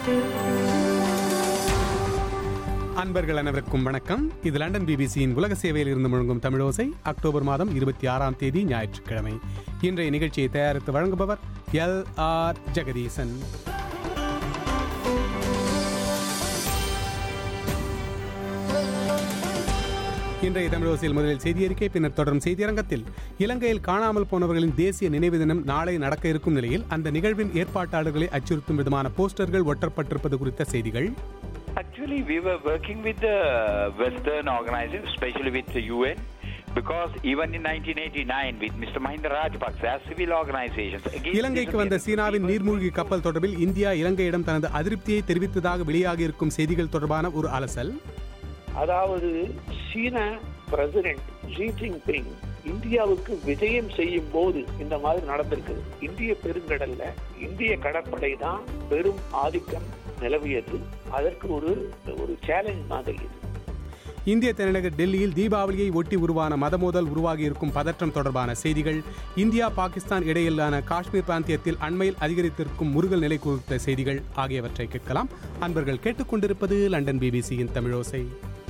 அன்பர்கள் அனைவருக்கும் வணக்கம் இது லண்டன் பிபிசியின் உலக சேவையில் இருந்து முழங்கும் தமிழோசை அக்டோபர் மாதம் இருபத்தி ஆறாம் தேதி ஞாயிற்றுக்கிழமை இன்றைய நிகழ்ச்சியை தயாரித்து வழங்குபவர் எல் ஆர் ஜெகதீசன் இன்றைய தமிழோசையில் முதலில் செய்தி அறிக்கை பின்னர் தொடரும் செய்தியரங்கத்தில் இலங்கையில் காணாமல் போனவர்களின் தேசிய நினைவு தினம் நாளை நடக்க இருக்கும் நிலையில் அந்த நிகழ்வின் ஏற்பாட்டாளர்களை அச்சுறுத்தும் விதமான போஸ்டர்கள் ஒட்டப்பட்டிருப்பது குறித்த செய்திகள் Actually, we were working with the Western organizations, especially with the UN, because even in 1989, with Mr. Mahinda Rajapaksa, as civil organizations, against இலங்கைக்கு வந்த சீனாவின் நீர்மூழ்கி கப்பல் தொடர்பில் இந்தியா இலங்கையிடம் தனது அதிருப்தியை தெரிவித்ததாக வெளியாகி இருக்கும் செய்திகள் தொடர்பான ஒரு அலசல் அதாவது சீன பிரசிடென்ட் ஷி ஜின்பிங் இந்தியாவுக்கு விஜயம் செய்யும் போது இந்த மாதிரி நடந்திருக்கு இந்திய பெருங்கடல்ல இந்திய கடற்படை தான் பெரும் ஆதிக்கம் நிலவியது அதற்கு ஒரு ஒரு சேலஞ்ச் மாதிரி இது இந்திய தலைநகர் டெல்லியில் தீபாவளியை ஒட்டி உருவான மதமோதல் உருவாகி இருக்கும் பதற்றம் தொடர்பான செய்திகள் இந்தியா பாகிஸ்தான் இடையிலான காஷ்மீர் பிராந்தியத்தில் அண்மையில் அதிகரித்திருக்கும் முருகல் நிலை குறித்த செய்திகள் ஆகியவற்றை கேட்கலாம் அன்பர்கள் கேட்டுக்கொண்டிருப்பது லண்டன் பிபிசியின் தமிழோசை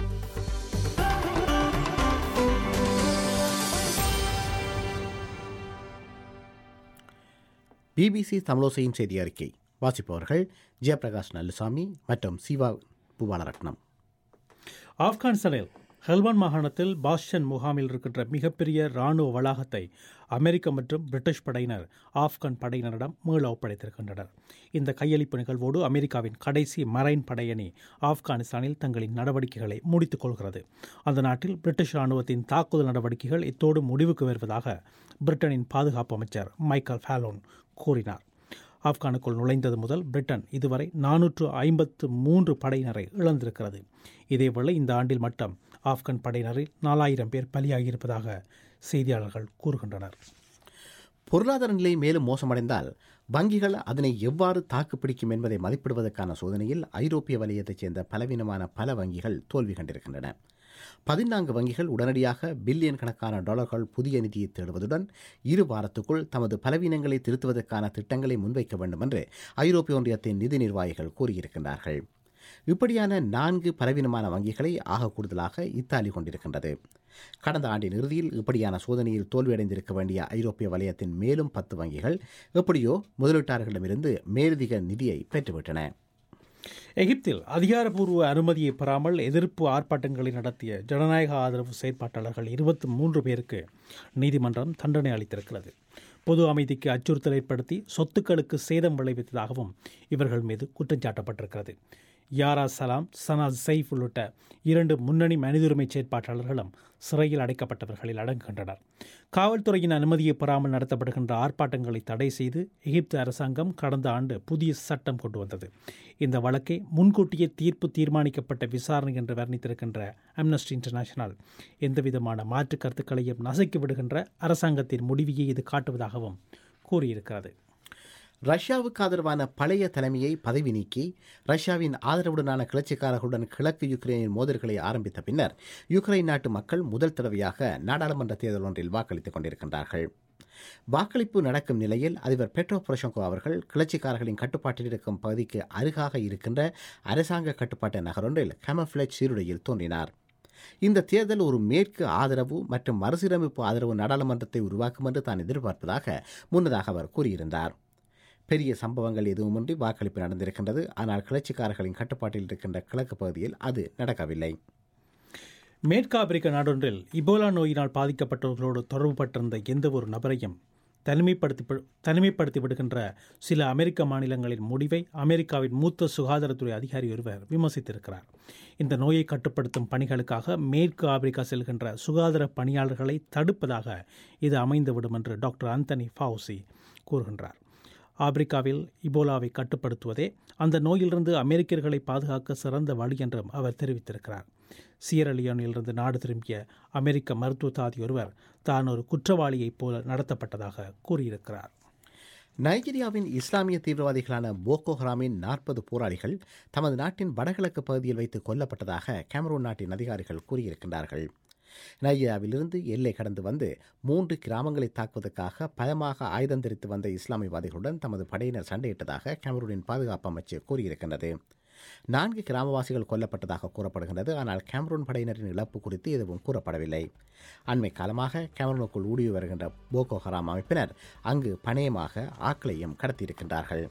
பிபிசி தமிழோசையின் செய்தி அறிக்கை வாசிப்பவர்கள் ஜெயபிரகாஷ் நல்லுசாமி மற்றும் சிவா பூபாலரட்னம் ஆப்கானிஸ்தானில் ஹெல்வான் மாகாணத்தில் பாஸ்டன் முகாமில் இருக்கின்ற மிகப்பெரிய இராணுவ வளாகத்தை அமெரிக்க மற்றும் பிரிட்டிஷ் படையினர் ஆப்கான் படையினரிடம் மீள ஒப்படைத்திருக்கின்றனர் இந்த கையளிப்பு நிகழ்வோடு அமெரிக்காவின் கடைசி மரைன் படையணி ஆப்கானிஸ்தானில் தங்களின் நடவடிக்கைகளை முடித்துக் கொள்கிறது அந்த நாட்டில் பிரிட்டிஷ் இராணுவத்தின் தாக்குதல் நடவடிக்கைகள் இத்தோடு முடிவுக்கு வருவதாக பிரிட்டனின் பாதுகாப்பு அமைச்சர் மைக்கேல் ஃபேலோன் கூறினார் ஆப்கானுக்குள் நுழைந்தது முதல் பிரிட்டன் இதுவரை நானூற்று ஐம்பத்து மூன்று படையினரை இழந்திருக்கிறது இதேவேளை இந்த ஆண்டில் மட்டும் ஆப்கான் படையினரில் நாலாயிரம் பேர் பலியாகியிருப்பதாக செய்தியாளர்கள் கூறுகின்றனர் பொருளாதார நிலை மேலும் மோசமடைந்தால் வங்கிகள் அதனை எவ்வாறு தாக்குப்பிடிக்கும் என்பதை மதிப்பிடுவதற்கான சோதனையில் ஐரோப்பிய வலயத்தைச் சேர்ந்த பலவீனமான பல வங்கிகள் தோல்வி கண்டிருக்கின்றன பதினான்கு வங்கிகள் உடனடியாக பில்லியன் கணக்கான டாலர்கள் புதிய நிதியை தேடுவதுடன் இரு வாரத்துக்குள் தமது பலவீனங்களை திருத்துவதற்கான திட்டங்களை முன்வைக்க வேண்டும் என்று ஐரோப்பிய ஒன்றியத்தின் நிதி நிர்வாகிகள் கூறியிருக்கின்றார்கள் இப்படியான நான்கு பலவீனமான வங்கிகளை ஆக கூடுதலாக இத்தாலி கொண்டிருக்கின்றது கடந்த ஆண்டின் இறுதியில் இப்படியான சோதனையில் தோல்வியடைந்திருக்க வேண்டிய ஐரோப்பிய வலயத்தின் மேலும் பத்து வங்கிகள் எப்படியோ முதலீட்டாளர்களிடமிருந்து மேலதிக நிதியை பெற்றுவிட்டன எகிப்தில் அதிகாரப்பூர்வ அனுமதியை பெறாமல் எதிர்ப்பு ஆர்ப்பாட்டங்களை நடத்திய ஜனநாயக ஆதரவு செயற்பாட்டாளர்கள் இருபத்தி மூன்று பேருக்கு நீதிமன்றம் தண்டனை அளித்திருக்கிறது பொது அமைதிக்கு அச்சுறுத்தல் ஏற்படுத்தி சொத்துக்களுக்கு சேதம் விளைவித்ததாகவும் இவர்கள் மீது குற்றம் சாட்டப்பட்டிருக்கிறது யாரா சலாம் சனா சைஃப் உள்ளிட்ட இரண்டு முன்னணி மனிதுரிமை செயற்பாட்டாளர்களும் சிறையில் அடைக்கப்பட்டவர்களில் அடங்குகின்றனர் காவல்துறையின் அனுமதியை பெறாமல் நடத்தப்படுகின்ற ஆர்ப்பாட்டங்களை தடை செய்து எகிப்து அரசாங்கம் கடந்த ஆண்டு புதிய சட்டம் கொண்டு வந்தது இந்த வழக்கை முன்கூட்டியே தீர்ப்பு தீர்மானிக்கப்பட்ட விசாரணை என்று வர்ணித்திருக்கின்ற அம்னஸ்டி இன்டர்நேஷனல் எந்தவிதமான மாற்று கருத்துக்களையும் நசைக்கு விடுகின்ற அரசாங்கத்தின் முடிவையே இது காட்டுவதாகவும் கூறியிருக்கிறது ரஷ்யாவுக்கு ஆதரவான பழைய தலைமையை பதவி நீக்கி ரஷ்யாவின் ஆதரவுடனான கிளர்ச்சிக்காரர்களுடன் கிழக்கு யுக்ரைனின் மோதல்களை ஆரம்பித்த பின்னர் யுக்ரைன் நாட்டு மக்கள் முதல் தடவையாக நாடாளுமன்ற தேர்தல் ஒன்றில் வாக்களித்துக் கொண்டிருக்கின்றார்கள் வாக்களிப்பு நடக்கும் நிலையில் அதிபர் பெட்ரோ பொரஷங்கோ அவர்கள் கிளர்ச்சிக்காரர்களின் கட்டுப்பாட்டில் இருக்கும் பகுதிக்கு அருகாக இருக்கின்ற அரசாங்க கட்டுப்பாட்டு நகரொன்றில் கேமஃபிளேஜ் சீருடையில் தோன்றினார் இந்த தேர்தல் ஒரு மேற்கு ஆதரவு மற்றும் மறுசீரமைப்பு ஆதரவு நாடாளுமன்றத்தை உருவாக்கும் என்று தான் எதிர்பார்ப்பதாக முன்னதாக அவர் கூறியிருந்தார் பெரிய சம்பவங்கள் எதுவுமின்றி வாக்களிப்பு நடந்திருக்கின்றது ஆனால் கிளர்ச்சிக்காரர்களின் கட்டுப்பாட்டில் இருக்கின்ற கிழக்கு பகுதியில் அது நடக்கவில்லை மேற்கு ஆப்பிரிக்க நாடொன்றில் இபோலா நோயினால் பாதிக்கப்பட்டவர்களோடு தொடர்புபட்டிருந்த எந்த ஒரு நபரையும் தனிமைப்படுத்தி தனிமைப்படுத்தி விடுகின்ற சில அமெரிக்க மாநிலங்களின் முடிவை அமெரிக்காவின் மூத்த சுகாதாரத்துறை அதிகாரி ஒருவர் விமர்சித்திருக்கிறார் இந்த நோயை கட்டுப்படுத்தும் பணிகளுக்காக மேற்கு ஆப்பிரிக்கா செல்கின்ற சுகாதார பணியாளர்களை தடுப்பதாக இது அமைந்துவிடும் என்று டாக்டர் ஆந்தனி ஃபாவுசி கூறுகின்றார் ஆப்பிரிக்காவில் இபோலாவை கட்டுப்படுத்துவதே அந்த நோயிலிருந்து அமெரிக்கர்களை பாதுகாக்க சிறந்த வழி என்றும் அவர் தெரிவித்திருக்கிறார் சியரலியோனிலிருந்து நாடு திரும்பிய அமெரிக்க மருத்துவ தாதி ஒருவர் தான் ஒரு குற்றவாளியைப் போல நடத்தப்பட்டதாக கூறியிருக்கிறார் நைஜீரியாவின் இஸ்லாமிய தீவிரவாதிகளான போகோ ஹராமின் நாற்பது போராளிகள் தமது நாட்டின் வடகிழக்கு பகுதியில் வைத்து கொல்லப்பட்டதாக கேமரூன் நாட்டின் அதிகாரிகள் கூறியிருக்கின்றார்கள் நையாவிலிருந்து எல்லை கடந்து வந்து மூன்று கிராமங்களை தாக்குவதற்காக பயமாக ஆயுதம் தரித்து வந்த இஸ்லாமியவாதிகளுடன் தமது படையினர் சண்டையிட்டதாக கேமரூனின் பாதுகாப்பு அமைச்சு கூறியிருக்கின்றது நான்கு கிராமவாசிகள் கொல்லப்பட்டதாக கூறப்படுகின்றது ஆனால் கேமரூன் படையினரின் இழப்பு குறித்து எதுவும் கூறப்படவில்லை அண்மை காலமாக கேமரூனுக்குள் ஊடுருவி வருகின்ற போகோ ஹராம் அமைப்பினர் அங்கு பணயமாக ஆக்களையும் கடத்தியிருக்கின்றார்கள்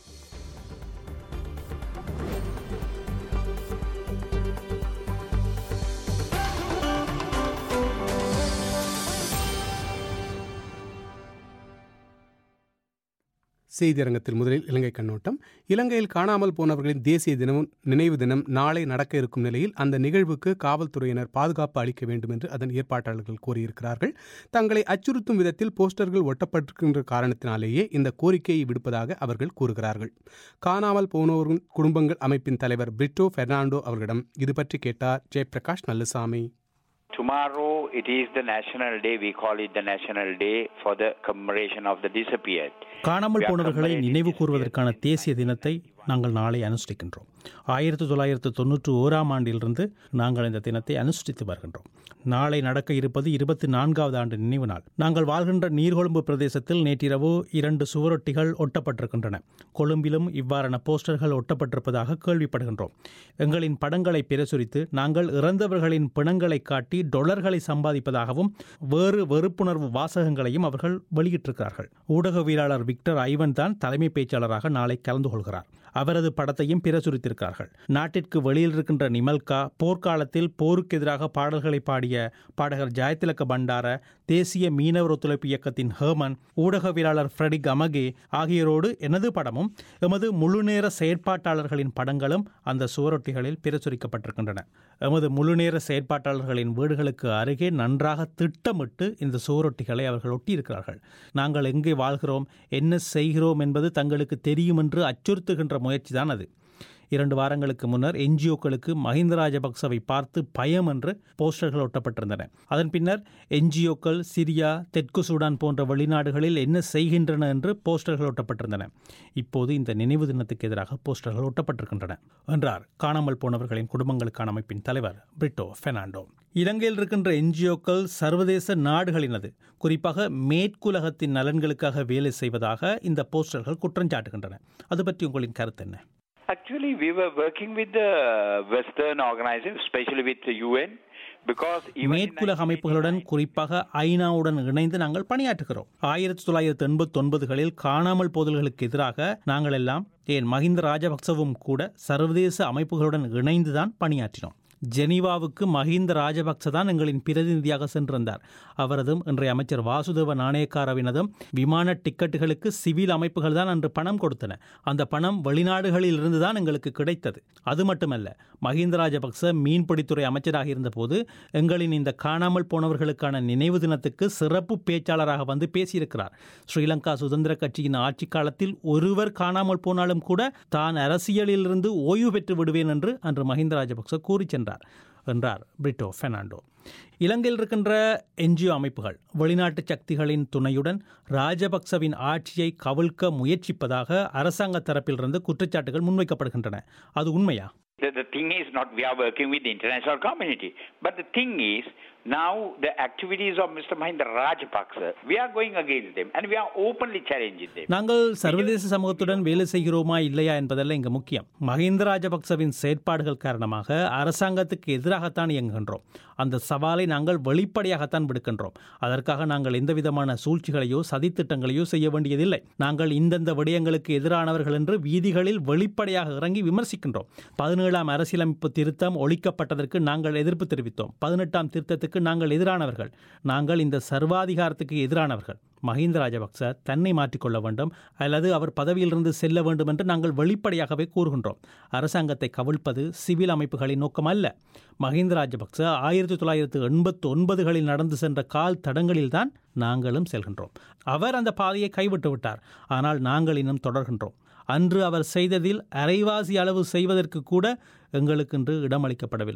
செய்தியரங்கத்தில் முதலில் இலங்கை கண்ணோட்டம் இலங்கையில் காணாமல் போனவர்களின் தேசிய தினமும் நினைவு தினம் நாளை நடக்க இருக்கும் நிலையில் அந்த நிகழ்வுக்கு காவல்துறையினர் பாதுகாப்பு அளிக்க வேண்டும் என்று அதன் ஏற்பாட்டாளர்கள் கோரியிருக்கிறார்கள் தங்களை அச்சுறுத்தும் விதத்தில் போஸ்டர்கள் ஒட்டப்பட்டிருக்கின்ற காரணத்தினாலேயே இந்த கோரிக்கையை விடுப்பதாக அவர்கள் கூறுகிறார்கள் காணாமல் போனோரின் குடும்பங்கள் அமைப்பின் தலைவர் பிரிட்டோ பெர்னாண்டோ அவர்களிடம் இது பற்றி கேட்டார் Jayaprakash Nallasamy Tomorrow it is the national day. We call it the national day for the commemoration of the disappeared. காணாமல் We are போனவர்களை commemorating நினைவு disappeared கூறுவதற்கான தேசிய தினத்தை நாங்கள் நாளை அனுஷ்டிக்கின்றோம் ஆயிரத்தி தொள்ளாயிரத்து தொண்ணூற்று ஓராம் ஆண்டிலிருந்து நாங்கள் இந்த தினத்தை அனுஷ்டித்து வருகின்றோம் நாளை நடக்க இருப்பது இருபத்தி நான்காவது ஆண்டு நினைவு நாள் நாங்கள் வாழ்கின்ற நீர்கொழும்பு பிரதேசத்தில் நேற்றிரவு இரண்டு சுவரொட்டிகள் ஒட்டப்பட்டிருக்கின்றன கொழும்பிலும் இவ்வாறான போஸ்டர்கள் ஒட்டப்பட்டிருப்பதாக கேள்விப்படுகின்றோம் எங்களின் படங்களை பிரசுரித்து நாங்கள் இறந்தவர்களின் பிணங்களை காட்டி டொலர்களை சம்பாதிப்பதாகவும் வேறு வெறுப்புணர்வு வாசகங்களையும் அவர்கள் வெளியிட்டிருக்கிறார்கள் ஊடகவியலாளர் விக்டர் ஐவன் தான் தலைமை பேச்சாளராக நாளை கலந்து கொள்கிறார் அவரது படத்தையும் பிரசுரித்திருக்கிறார்கள் நாட்டிற்கு வெளியில் இருக்கின்ற நிமல்கா போர்க்காலத்தில் போருக்கு எதிராக பாடல்களை பாடிய பாடகர் ஜெயதிலக பண்டார தேசிய மீனவர் ஒத்துழைப்பு இயக்கத்தின் ஹேமன் ஊடகவியலாளர் ஃப்ரெடிக் அமகே ஆகியோரோடு எனது படமும் எமது முழுநேர செயற்பாட்டாளர்களின் படங்களும் அந்த சுவரொட்டிகளில் பிரசுரிக்கப்பட்டிருக்கின்றன எமது முழுநேர செயற்பாட்டாளர்களின் வீடுகளுக்கு அருகே நன்றாக திட்டமிட்டு இந்த சுவரொட்டிகளை அவர்கள் ஒட்டியிருக்கிறார்கள் நாங்கள் எங்கே வாழ்கிறோம் என்ன செய்கிறோம் என்பது தங்களுக்கு தெரியும் என்று அச்சுறுத்துகின்ற முயற்சி தான் அது இரண்டு வாரங்களுக்கு முன்னர் என்ஜிஓக்களுக்கு மஹிந்த ராஜபக்சவை பார்த்து பயம் என்று போஸ்டர்கள் ஒட்டப்பட்டிருந்தன அதன் பின்னர் என்ஜிஓக்கள் சிரியா தெற்கு சூடான் போன்ற வெளிநாடுகளில் என்ன செய்கின்றன என்று போஸ்டர்கள் ஒட்டப்பட்டிருந்தன இப்போது இந்த நினைவு தினத்துக்கு எதிராக போஸ்டர்கள் ஒட்டப்பட்டிருக்கின்றன என்றார் காணாமல் போனவர்களின் குடும்பங்களுக்கான அமைப்பின் தலைவர் பிரிட்டோ பெர்னாண்டோ இலங்கையில் இருக்கின்ற என்ஜிஓக்கள் சர்வதேச நாடுகளினது குறிப்பாக மேற்குலகத்தின் நலன்களுக்காக வேலை செய்வதாக இந்த போஸ்டர்கள் குற்றஞ்சாட்டுகின்றன அது பற்றி உங்களின் கருத்து என்ன Actually, we were working with the Western organizations, especially with the UN, because even in மேற்குலக அமைப்புகளுடன் குறிப்பாக ஐநாவுடன் இணைந்து நாங்கள் பணியாற்றுகிறோம் ஆயிரத்தி தொள்ளாயிரத்தி எண்பத்தி ஒன்பதுகளில் காணாமல் போதல்களுக்கு எதிராக நாங்கள் எல்லாம் ஏன் மஹிந்த ராஜபக்சவும் கூட சர்வதேச அமைப்புகளுடன் இணைந்துதான் பணியாற்றினோம் ஜெனீவாவுக்கு மஹிந்த ராஜபக்ச தான் எங்களின் பிரதிநிதியாக சென்றிருந்தார் அவரதும் இன்றைய அமைச்சர் வாசுதேவ நாணயக்காரவினதும் விமான டிக்கெட்டுகளுக்கு சிவில் அமைப்புகள் தான் அன்று பணம் கொடுத்தன அந்த பணம் வெளிநாடுகளில் இருந்து தான் எங்களுக்கு கிடைத்தது அது மட்டுமல்ல மஹிந்த ராஜபக்ச மீன்பிடித்துறை அமைச்சராக இருந்தபோது எங்களின் இந்த காணாமல் போனவர்களுக்கான நினைவு தினத்துக்கு சிறப்பு பேச்சாளராக வந்து பேசியிருக்கிறார் ஸ்ரீலங்கா சுதந்திர கட்சியின் ஆட்சி காலத்தில் ஒருவர் காணாமல் போனாலும் கூட தான் அரசியலிலிருந்து ஓய்வு பெற்று விடுவேன் என்று அன்று மஹிந்த ராஜபக்ச கூறி சென்றார் என்றார் பிரிட்டோ பெர்னாண்டோ இலங்கையில் இருக்கின்ற என்ஜிஓ அமைப்புகள் வெளிநாட்டு சக்திகளின் துணையுடன் ராஜபக்சவின் ஆட்சியை கவிழ்க்க முயற்சிப்பதாக அரசாங்க தரப்பிலிருந்து குற்றச்சாட்டுகள் முன்வைக்கப்படுகின்றன அது உண்மையா The, the thing is not we are working with the international community, but the thing is now the activities of Mr. Mahinda Rajapaksa, we are going against them and we are openly challenging them. நாங்கள் சர்வதேச சமூகத்துடன் வேலை செய்கிறோமா இல்லையா என்பதல்ல இங்கு முக்கியம் மஹிந்த ராஜபக்சவின் செயற்பாடுகள் காரணமாக அரசாங்கத்துக்கு எதிராகத்தான் இயங்குகின்றோம் அந்த சவாலை நாங்கள் வெளிப்படையாகத்தான் விடுக்கின்றோம் அதற்காக நாங்கள் எந்த விதமான சூழ்ச்சிகளையோ சதித்திட்டங்களையோ செய்ய வேண்டியதில்லை நாங்கள் இந்தந்த விடயங்களுக்கு எதிரானவர்கள் என்று வீதிகளில் வெளிப்படையாக இறங்கி விமர்சிக்கின்றோம் பதினேழாம் அரசியலமைப்பு திருத்தம் ஒழிக்கப்பட்டதற்கு நாங்கள் எதிர்ப்பு தெரிவித்தோம் பதினெட்டாம் திருத்தத்துக்கு நாங்கள் எதிரானவர்கள் நாங்கள் இந்த சர்வாதிகாரத்துக்கு எதிரானவர்கள் மஹிந்த ராஜபக்ச தன்னை மாற்றிக்கொள்ள வேண்டும் அல்லது அவர் பதவியிலிருந்து செல்ல வேண்டும் என்று நாங்கள் வெளிப்படையாகவே கூறுகின்றோம் அரசாங்கத்தை கவிழ்ப்பது சிவில் அமைப்புகளின் நோக்கம் அல்ல மஹிந்த ராஜபக்ச ஆயிரத்தி தொள்ளாயிரத்து எண்பத்தி ஒன்பதுகளில் நடந்து சென்ற கால் தடங்களில்தான் நாங்களும் செல்கின்றோம் அவர் அந்த பாதையை கைவிட்டு விட்டார் ஆனால் நாங்கள் இன்னும் தொடர்கின்றோம் அன்று அவர் செய்ததில் அரைவாசி அளவு செய்வதற்கு கூட எங்களுக்கென்று இடமளிக்கப்படவில்லை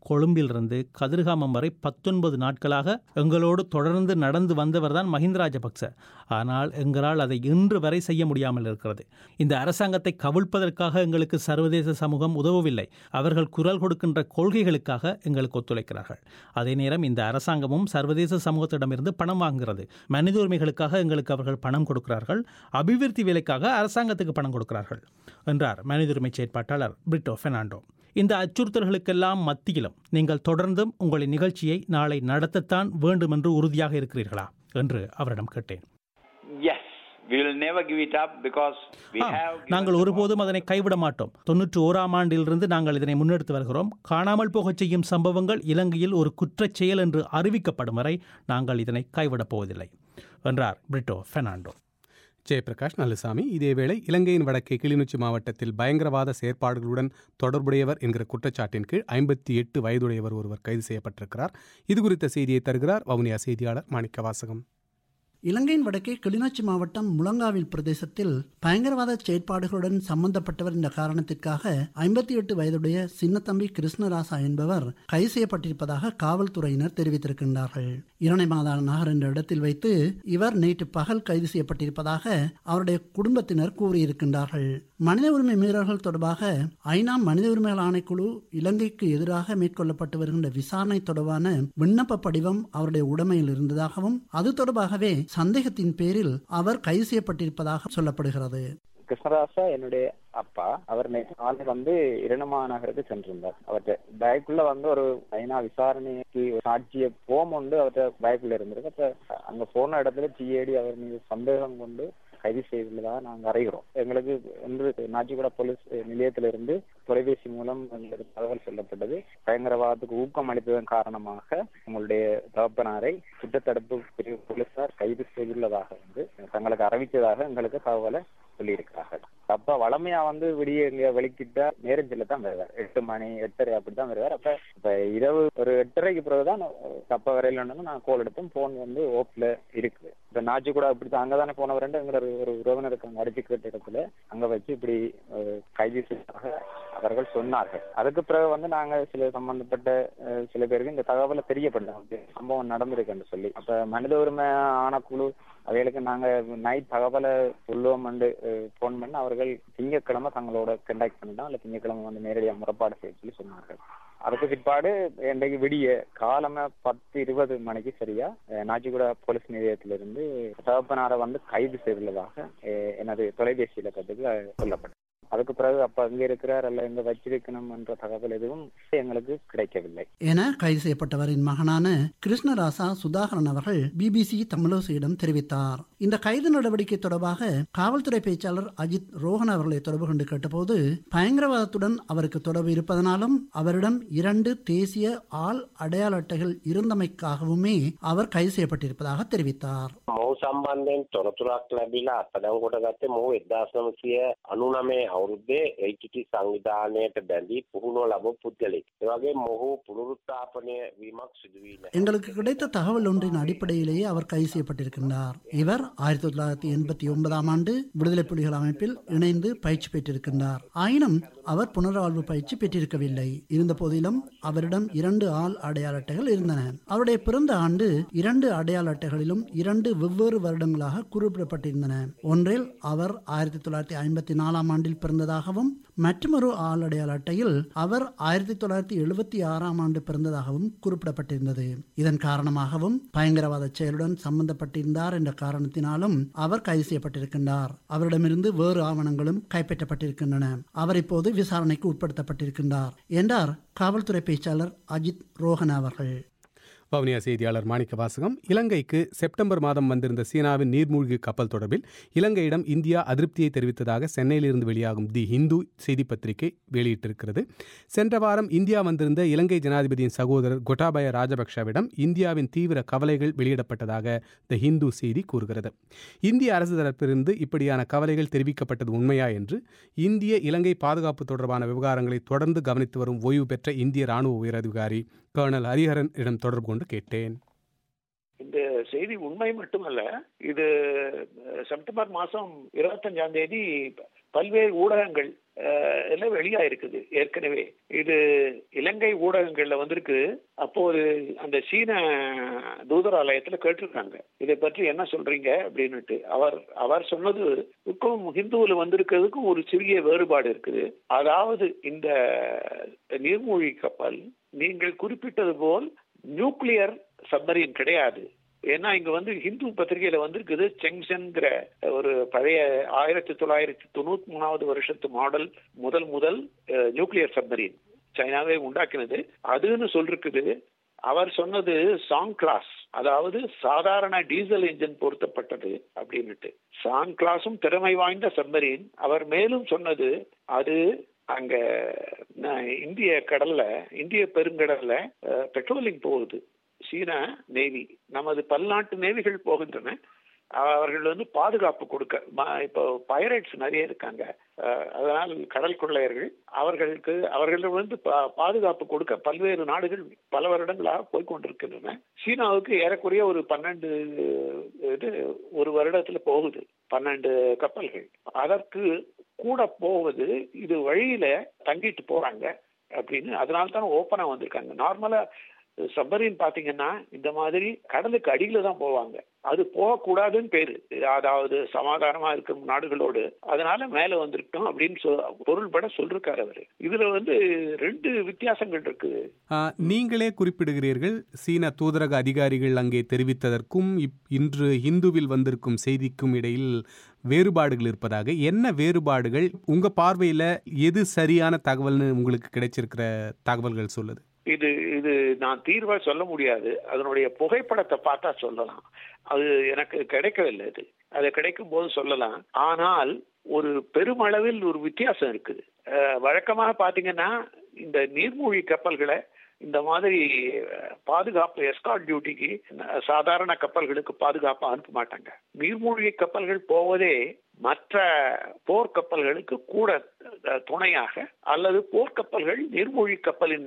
கொழும்பிலிருந்து கதிர்காமம் வரை பத்தொன்பது நாட்களாக எங்களோடு தொடர்ந்து நடந்து வந்தவர் தான் மஹிந்த ராஜபக்ச ஆனால் எங்களால் அதை இன்று வரை செய்ய முடியாமல் இருக்கிறது இந்த அரசாங்கத்தை கவிழ்ப்பதற்காக எங்களுக்கு சர்வதேச சமூகம் உதவவில்லை அவர்கள் குரல் கொடுக்கின்ற கொள்கைகளுக்காக எங்களுக்கு ஒத்துழைக்கிறார்கள் அதே நேரம் இந்த அரசாங்கமும் சர்வதேச சமூகத்திடமிருந்து பணம் வாங்குகிறது மனித உரிமைகளுக்காக எங்களுக்கு அவர்கள் பணம் கொடுக்கிறார்கள் அபிவிருத்தி வேலைக்காக அரசாங்கத்துக்கு பணம் கொடுக்கிறார்கள் என்றார் மனித உரிமை செயற்பாட்டாளர் பிரிட்டோ பெர்னாண்டோ இந்த அச்சுறுத்தல்களுக்கெல்லாம் மத்தியிலும் நீங்கள் தொடர்ந்தும் உங்களின் நிகழ்ச்சியை நாளை நடத்தத்தான் வேண்டும் என்று உறுதியாக இருக்கிறீர்களா என்று அவரிடம் கேட்டேன் Yes, we will never give it up because we ஆம், have. given நாங்கள் the ஒருபோதும் அதனை கைவிட மாட்டோம் தொன்னூற்றி ஓராம் ஆண்டிலிருந்து நாங்கள் இதனை முன்னெடுத்து வருகிறோம் காணாமல் போகச் செய்யும் சம்பவங்கள் இலங்கையில் ஒரு குற்றச் செயல் என்று அறிவிக்கப்படும் வரை நாங்கள் இதனை கைவிடப் போவதில்லை என்றார் பிரிட்டோ பெர்னாண்டோ ஜெயபிரகாஷ் நல்லசாமி இதேவேளை இலங்கையின் வடக்கே கிளிநொச்சி மாவட்டத்தில் பயங்கரவாத செயற்பாடுகளுடன் தொடர்புடையவர் என்கிற குற்றச்சாட்டின் கீழ் ஐம்பத்தி எட்டு வயதுடையவர் ஒருவர் கைது செய்யப்பட்டிருக்கிறார் இது குறித்த செய்தியை தருகிறார் வவுனியா செய்தியாளர் மாணிக்க வாசகம் இலங்கையின் வடக்கே கிளிநொச்சி மாவட்டம் முழங்காவில் பிரதேசத்தில் பயங்கரவாத செயற்பாடுகளுடன் சம்பந்தப்பட்டவர் என்ற காரணத்திற்காக ஐம்பத்தி எட்டு வயதுடைய சின்னத்தம்பி கிருஷ்ணராசா என்பவர் கைது செய்யப்பட்டிருப்பதாக காவல்துறையினர் தெரிவித்திருக்கின்றார்கள் இரணைமாதா நகர் என்ற இடத்தில் வைத்து இவர் நேற்று பகல் கைது செய்யப்பட்டிருப்பதாக அவருடைய குடும்பத்தினர் கூறியிருக்கின்றார்கள் மனித உரிமை மீறல்கள் தொடர்பாக ஐநா மனித உரிமைகள் ஆணைக்குழு இலங்கைக்கு எதிராக மேற்கொள்ளப்பட்டு வருகின்ற விசாரணை தொடர்பான விண்ணப்ப படிவம் அவருடைய உடைமையில் இருந்ததாகவும் அது தொடர்பாகவே சந்தேகத்தின் பேரில் அவர் கைது செய்யப்பட்டிருப்பதாக சொல்லப்படுகிறது கிருஷ்ணராசா என்னுடைய அப்பா அவர் நேற்று காலை வந்து இரணமா நகருக்கு சென்றிருந்தார் அவர்கிட்ட பேக்குள்ள வந்து ஒரு ஐநா விசாரணைக்கு ஒரு சாட்சிய போம் உண்டு அவர்கிட்ட பேக்குள்ள இருந்திருக்கு அப்ப அங்க போன இடத்துல டிஏடி அவர் மீது சந்தேகம் கொண்டு கைது செய்துள்ளதாக நாங்கள் அறிகிறோம் எங்களுக்கு இன்று நாச்சிகுடா போலீஸ் நிலையத்திலிருந்து தொலைபேசி மூலம் எங்களுக்கு தகவல் சொல்லப்பட்டது பயங்கரவாதத்துக்கு ஊக்கம் அளித்ததன் காரணமாக உங்களுடைய தகப்பனாரை குற்றத்தடுப்பு பிரிவு போலீசார் கைது செய்துள்ளதாக வந்து தங்களுக்கு அறிவித்ததாக எங்களுக்கு தகவலை சொல்லியிருக்கிறார்கள் அப்ப வளமையா வந்து விடிய இங்க வெளிக்கிட்டா நேரஞ்சில தான் வருவார் எட்டு மணி எட்டரை அப்படிதான் வருவார் அப்ப இப்ப இரவு ஒரு எட்டரைக்கு பிறகுதான் தப்ப வரையில நான் கோல் எடுத்தோம் போன் வந்து ஓப்ல இருக்கு இப்ப நாச்சு கூட அப்படித்தான் அங்கதானே போனவர் எங்கிற ஒரு உறவினருக்கு அங்க அடிச்சுக்கிட்ட இடத்துல அங்க வச்சு இப்படி அஹ், கைது செய்ததாக அவர்கள் சொன்னார்கள் அதுக்கு பிறகு வந்து நாங்க சில சம்பந்தப்பட்ட அஹ், சில பேருக்கு இந்த தகவலை தெரியப்படுத்தோம் இப்படி சம்பவம் நடந்திருக்குன்னு சொல்லி அப்ப மனித உரிமை ஆணைக்குழு அவைகளுக்கு நாங்க நைட் தகவலை சொல்லுவோம் போன் பண்ணி அவர்கள் திங்கட்கிழமை தங்களோட கண்டாக்ட் பண்ணிட்டோம் இல்ல திங்கட்கிழமை வந்து நேரடியாக முறைப்பாடு செய்ய சொல்லி சொன்னார்கள் அதுக்கு பிற்பாடு இன்றைக்கு விடிய காலமே பத்து இருபது மணிக்கு சரியா அஹ், நாச்சிகுடா போலீஸ் நிலையத்திலிருந்து தகப்பனாரை வந்து கைது செய்துள்ளதாக அஹ், எனது தொலைபேசி இலக்கத்துக்கு அஹ், சொல்லப்பட்டது அதுக்கு பிறகு அப்ப அங்க இருக்கிறார் அல்ல இங்க வச்சிருக்கணும் என்ற தகவல் எதுவும் எங்களுக்கு கிடைக்கவில்லை என கைது செய்யப்பட்டவரின் மகனான கிருஷ்ணராசா சுதாகரன் அவர்கள் பிபிசி தமிழோசியிடம் தெரிவித்தார் இந்த கைது நடவடிக்கை தொடர்பாக காவல்துறை பேச்சாளர் அஜித் ரோஹன் அவர்களை தொடர்பு கொண்டு கேட்டபோது பயங்கரவாதத்துடன் அவருக்கு தொடர்பு இருப்பதனாலும் அவரிடம் இரண்டு தேசிய ஆள் அடையாள அட்டைகள் இருந்தமைக்காகவுமே அவர் கைது செய்யப்பட்டிருப்பதாக தெரிவித்தார் මොහු සම්බන්ධයෙන් තොරතුරක් ලැබිලා අත්අඩංගුවට ගත්තේ මොහු 1999 අවුරුද්දේ HTT සංවිධානයට බැඳී පුහුණුව ලැබු පුද්ගලෙක්. ඒ වගේම මොහු පුනරුත්ථාපනය වීමක් සිදු වී නැහැ. எங்களுக்கு கிடைத்த தகவல் ஒன்றின் அடிப்படையிலேயே அவர் கைது செய்யப்பட்டிருக்கின்றார் இவர் ஆயிரத்தி தொள்ளாயிரத்தி எண்பத்தி ஒன்பதாம் ஆண்டு விடுதலை புலிகள் அமைப்பில் இணைந்து பயிற்சி பெற்றிருக்கின்றார் ஆயினும் அவர் புனர்வாழ்வு பயிற்சி பெற்றிருக்கவில்லை இருந்த போதிலும் அவரிடம் இரண்டு ஆள் அடையாள அட்டைகள் இருந்தன அவருடைய பிறந்த ஆண்டு இரண்டு அடையாள அட்டைகளிலும் இரண்டு வெவ்வேறு வருடங்களாக குறிப்பிடப்பட்டிருந்தன ஒன்றில் அவர் ஆயிரத்தி தொள்ளாயிரத்தி ஐம்பத்தி நாலாம் ஆண்டில் பிறந்ததாகவும் மற்றொரு ஆள் அடையாள அட்டையில் அவர் ஆயிரத்தி தொள்ளாயிரத்தி எழுபத்தி ஆறாம் ஆண்டு பிறந்ததாகவும் குறிப்பிடப்பட்டிருந்தது இதன் காரணமாகவும் பயங்கரவாத செயலுடன் சம்பந்தப்பட்டிருந்தார் என்ற காரணத்தினாலும் அவர் கைது செய்யப்பட்டிருக்கின்றார் அவரிடமிருந்து வேறு ஆவணங்களும் கைப்பற்றப்பட்டிருக்கின்றன அவர் இப்போது விசாரணைக்கு உட்படுத்தப்பட்டிருக்கின்றார் என்றார் காவல்துறை பேச்சாளர் அஜித் ரோஹன் அவர்கள் வவுனியா செய்தியாளர் மாணிக்க வாசகம் இலங்கைக்கு செப்டம்பர் மாதம் வந்திருந்த சீனாவின் நீர்மூழ்கி கப்பல் தொடர்பில் இலங்கையிடம் இந்தியா அதிருப்தியை தெரிவித்ததாக சென்னையிலிருந்து வெளியாகும் தி ஹிந்து செய்தி பத்திரிகை வெளியிட்டிருக்கிறது சென்ற வாரம் இந்தியா வந்திருந்த இலங்கை ஜனாதிபதியின் சகோதரர் கொட்டாபய ராஜபக்ஷவிடம் இந்தியாவின் தீவிர கவலைகள் வெளியிடப்பட்டதாக தி ஹிந்து செய்தி கூறுகிறது இந்திய அரசு தரப்பிலிருந்து இப்படியான கவலைகள் தெரிவிக்கப்பட்டது உண்மையா என்று இந்திய இலங்கை பாதுகாப்பு தொடர்பான விவகாரங்களை தொடர்ந்து கவனித்து வரும் ஓய்வு பெற்ற இந்திய ராணுவ உயரதிகாரி கர்னல் ஹரிஹரன் இடம் தொடர்பு கொண்டு கேட்டேன் இந்த செய்தி உண்மை மட்டுமல்ல இது அஹ், செப்டம்பர் மாசம் இருபத்தஞ்சாம் தேதி பல்வேறு ஊடகங்கள் அஹ், எல்லாம் வெளியா இருக்குது ஏற்கனவே இது இலங்கை ஊடகங்கள்ல வந்திருக்கு அப்போது அந்த சீன தூதராலயத்துல கேட்டிருக்காங்க இதை பற்றி என்ன சொல்றீங்க அப்படின்னுட்டு அவர் அவர் சொன்னதுக்கும் ஹிந்துவில் வந்திருக்கிறதுக்கும் ஒரு சிறிய வேறுபாடு இருக்குது அதாவது இந்த நீர்மூழ்கி கப்பல் நீங்கள் குறிப்பிட்டது போல் நியூக்ளியர் சப்மரீன் கிடையாது ஏன்னா இங்க வந்து ஹிந்து பத்திரிகையில வந்திருக்குது செங்சன்கிற ஒரு பழைய ஆயிரத்தி தொள்ளாயிரத்தி தொண்ணூத்தி மூணாவது வருஷத்து மாடல் முதல் முதல் நியூக்ளியர் சப்மரீன் சைனாவே உண்டாக்கினது அதுன்னு சொல்லிருக்குது அவர் சொன்னது சாங் கிளாஸ் அதாவது சாதாரண டீசல் இன்ஜின் பொருத்தப்பட்டது அப்படின்னுட்டு சாங் கிளாஸும் திறமை வாய்ந்த சப்மரீன் அவர் மேலும் சொன்னது அது அங்க ந- இந்திய கடல்ல இந்திய பெருங்கடல்ல பெட்ரோலிங் போகுது சீனா நேவி நமது பல்நாட்டு நேவிகள் போகின்றன அவர்கள் வந்து பாதுகாப்பு கொடுக்க ம- இப்போ பைரட்ஸ் நிறைய இருக்காங்க அஹ், அதனால் கடல் கொள்ளையர்கள் அவர்களுக்கு அவர்கள் வந்து பா- பாதுகாப்பு கொடுக்க பல்வேறு நாடுகள் பல வருடங்களாக போய் கொண்டிருக்கின்றன சீனாவுக்கு ஏறக்குறைய ஒரு பன்னெண்டு இது ஒரு வருடத்துல போகுது பன்னெண்டு கப்பல்கள் அதற்கு கூட போவது இது வழியில தங்கிட்டு போறாங்க அப்படின்னு அதனால தான் ஓப்பனா வந்திருக்காங்க நார்மலா சப்மரீன் பாத்தீங்கன்னா இந்த மாதிரி கடலுக்கு அடியில தான் போவாங்க அது போகக்கூடாதுன்னு பேரு அதாவது சமாதானமா இருக்கும் நாடுகளோடு அதனால மேல வந்திருக்கோம் அப்படின்னு சொ- பொருள்பட சொல்லிருக்காரு அவரு இதுல வந்து ரெண்டு வித்தியாசங்கள் இருக்குது ஆ, நீங்களே குறிப்பிடுகிறீர்கள் சீன தூதரக அதிகாரிகள் அங்கே தெரிவித்ததற்கும் இப்- இன்று ஹிந்துவில் வந்திருக்கும் செய்திக்கும் இடையில் வேறுபாடுகள் இருப்பதாக என்ன வேறுபாடுகள் உங்க பார்வையில எது சரியான தகவல்னு உங்களுக்கு கிடைச்சிருக்கிற தகவல்கள் சொல்லுது இது இது நான் தீர்வா சொல்ல முடியாது அதனுடைய புகைப்படத்தை பார்த்தா சொல்லலாம் அது எனக்கு கிடைக்கவில்லை இது அது கிடைக்கும் போது சொல்லலாம் ஆனால் ஒரு பெருமளவில் ஒரு வித்தியாசம் இருக்குது அஹ், வழக்கமாக பாத்தீங்கன்னா இந்த நீர்மூழ்கி கப்பல்களை இந்த மாதிரி அஹ், பாதுகாப்பு எஸ்கார்ட் டியூட்டிக்கு அஹ், சாதாரண கப்பல்களுக்கு பாதுகாப்பு அனுப்ப மாட்டாங்க நீர்மூழ்கி கப்பல்கள் போவதே மற்ற போர்க்கப்பல்களுக்கு கூட அஹ், துணையாக அல்லது போர்க்கப்பல்கள் நீர்மூழ்கி கப்பலின்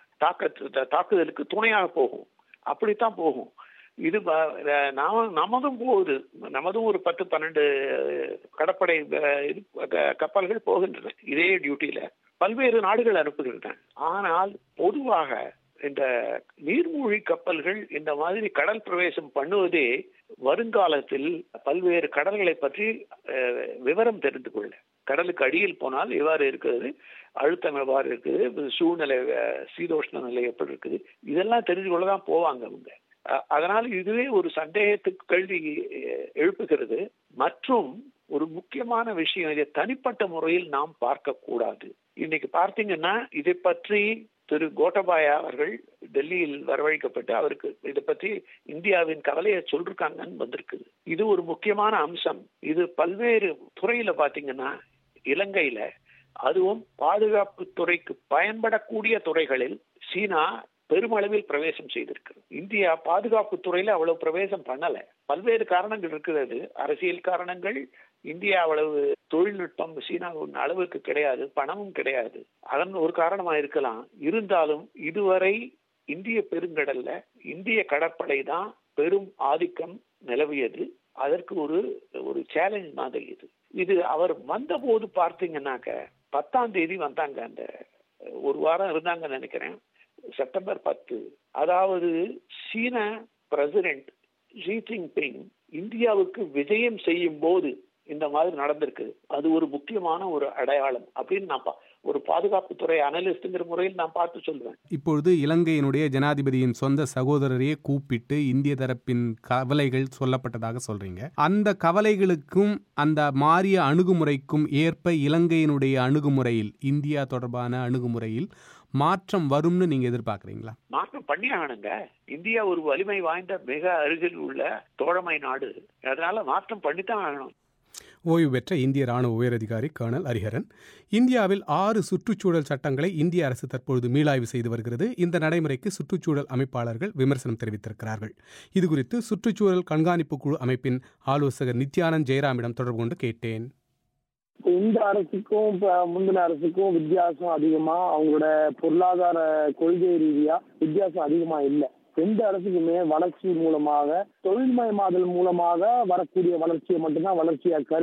தாக்க தாக்குதலுக்கு துணையாக போகும் அப்படித்தான் போகும் இது ப- அஹ், நாம நமதும் போகுது நமதும் ஒரு பத்து பன்னெண்டு அஹ், கடற்படை அஹ், இது, க- கப்பல்கள் போகின்றன இதே டியூட்டியில பல்வேறு நாடுகள் அனுப்புகின்றன ஆனால் பொதுவாக இந்த நீர்மூழ்கி கப்பல்கள் இந்த மாதிரி கடல் பிரவேசம் பண்ணுவதே வருங்காலத்தில் பல்வேறு கடல்களை பற்றி அஹ், விவரம் தெரிந்து கொள்ள கடலுக்கு அடியில் போனால் எவ்வாறு இருக்கிறது அழுத்தம் எவ்வாறு இருக்குது சூழ்நிலை அஹ், சீதோஷ்ண நிலை எப்படி இருக்குது இதெல்லாம் தெரிஞ்சு கொள்ள தான் போவாங்க அவங்க அஹ், அதனால இதுவே ஒரு சந்தேகத்துக்கு கேள்வி அஹ், எழுப்புகிறது மற்றும் ஒரு முக்கியமான விஷயம் இதை தனிப்பட்ட முறையில் நாம் பார்க்க கூடாது இன்னைக்கு பார்த்தீங்கன்னா இதை பற்றி திரு கோட்டபாயா அவர்கள் டெல்லியில் வரவழைக்கப்பட்டு அவருக்கு இதை பற்றி இந்தியாவின் கவலையை சொல்லிருக்காங்கன்னு வந்திருக்குது இது ஒரு முக்கியமான அம்சம் இது பல்வேறு துறையில பாத்தீங்கன்னா இலங்கையில அதுவும் பாதுகாப்பு துறைக்கு பயன்படக்கூடிய துறைகளில் சீனா பெருமளவில் பிரவேசம் செய்திருக்கிறது இந்தியா பாதுகாப்பு துறையில அவ்வளவு பிரவேசம் பண்ணல பல்வேறு காரணங்கள் இருக்கிறது அரசியல் காரணங்கள் இந்தியா அவ்வளவு தொழில்நுட்பம் சீனாவின் அளவுக்கு கிடையாது பணமும் கிடையாது அதன் ஒரு காரணமா இருக்கலாம் இருந்தாலும் இதுவரை இந்திய பெருங்கடல்ல இந்திய கடற்படை தான் பெரும் ஆதிக்கம் நிலவியது அதற்கு ஒரு ஒரு சேலஞ்ச் மாதிரி இது இது அவர் வந்த போது பார்த்தீங்கன்னாக்க பத்தாம் தேதி வந்தாங்க அந்த ஒரு வாரம் இருந்தாங்கன்னு நினைக்கிறேன் செப்டம்பர் பத்து அதாவது சீன பிரசிடென்ட் ஜி ஜின்பிங் இந்தியாவுக்கு விஜயம் செய்யும் போது இந்த மாதிரி நடந்திருக்கு அது ஒரு முக்கியமான ஒரு அடையாளம் அப்படின்னு நான் பா- ஒரு பாதுகாப்புத்துறை அனலிஸ்ட்ங்கிற முறையில் நான் பார்த்து சொல்லுவேன் இப்பொழுது இலங்கையினுடைய ஜனாதிபதியின் சொந்த சகோதரரையே கூப்பிட்டு இந்திய தரப்பின் கவலைகள் சொல்லப்பட்டதாக சொல்றீங்க அந்த கவலைகளுக்கும் அந்த மாறிய அணுகுமுறைக்கும் ஏற்ப இலங்கையினுடைய அணுகுமுறையில் இந்தியா தொடர்பான அணுகுமுறையில் மாற்றம் வரும்னு நீங்க எதிர்பார்க்கறீங்களா மாற்றம் பண்ணி ஆகணுங்க இந்தியா ஒரு வலிமை வாய்ந்த மிக அருகில் உள்ள தோழமை நாடு அதனால மாற்றம் பண்ணித்தான் ஆகணும் ஓய்வு பெற்ற இந்திய ராணுவ உயரதிகாரி கர்னல் ஹரிஹரன் இந்தியாவில் ஆறு சுற்றுச்சூழல் சட்டங்களை இந்திய அரசு தற்பொழுது மீளாய்வு செய்து வருகிறது இந்த நடைமுறைக்கு சுற்றுச்சூழல் அமைப்பாளர்கள் விமர்சனம் தெரிவித்திருக்கிறார்கள் இதுகுறித்து சுற்றுச்சூழல் கண்காணிப்பு குழு அமைப்பின் ஆலோசகர் நித்யானந்த் ஜெயராமிடம் தொடர்பு கொண்டு கேட்டேன் இப்ப இந்த அரசுக்கும் இப்ப முந்தின அரசுக்கும் வித்தியாசம் அதிகமா அவங்களோட பொருளாதார கொள்கை ரீதியா வித்தியாசம் அதிகமா இல்லை எந்த அரசுக்குமே வளர்ச்சி மூலமாக தொழில்மயமாதல் மூலமாக வரக்கூடிய வளர்ச்சியை மட்டும்தான் வளர்ச்சியா கருதி